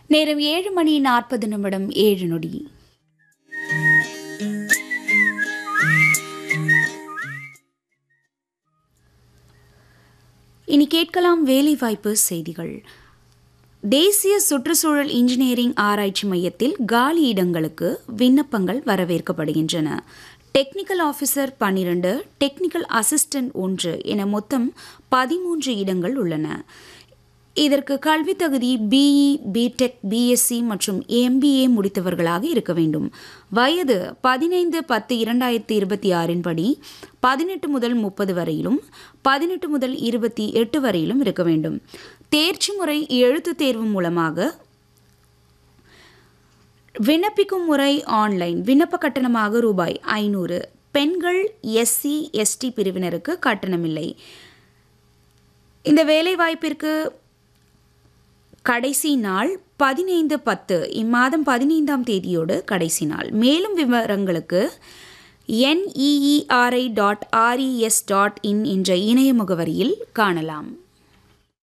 நேரம் ஏழு மணி நாற்பது நிமிடம் ஏழு நொடி இனி கேட்கலாம் வேலைவாய்ப்பு செய்திகள் தேசிய சுற்றுச்சூழல் இன்ஜினியரிங் ஆராய்ச்சி மையத்தில் காலி இடங்களுக்கு விண்ணப்பங்கள் வரவேற்கப்படுகின்றன டெக்னிக்கல் ஆஃபீஸர் பன்னிரண்டு டெக்னிக்கல் அசிஸ்டன்ட் ஒன்று என மொத்தம் பதிமூன்று இடங்கள் உள்ளன இதற்கு கல்வி தகுதி பிஇ பிடெக் பிஎஸ்சி மற்றும் எம்பிஏ முடித்தவர்களாக இருக்க வேண்டும் வயது பதினைந்து பத்து இரண்டாயிரத்தி இருபத்தி ஆறின் படி பதினெட்டு முதல் முப்பது வரையிலும் பதினெட்டு முதல் இருபத்தி எட்டு வரையிலும் இருக்க வேண்டும் தேர்ச்சி முறை எழுத்துத் தேர்வு மூலமாக விண்ணப்பிக்கும் முறை ஆன்லைன் விண்ணப்ப கட்டணமாக ரூபாய் ஐநூறு பெண்கள் எஸ்சி எஸ்டி பிரிவினருக்கு கட்டணமில்லை இந்த வேலைவாய்ப்பிற்கு கடைசி நாள் பதினைந்து பத்து இம்மாதம் பதினைந்தாம் தேதியோடு கடைசி நாள் மேலும் விவரங்களுக்கு NEERI dot RES dot in என்ற இணைய முகவரியில் காணலாம்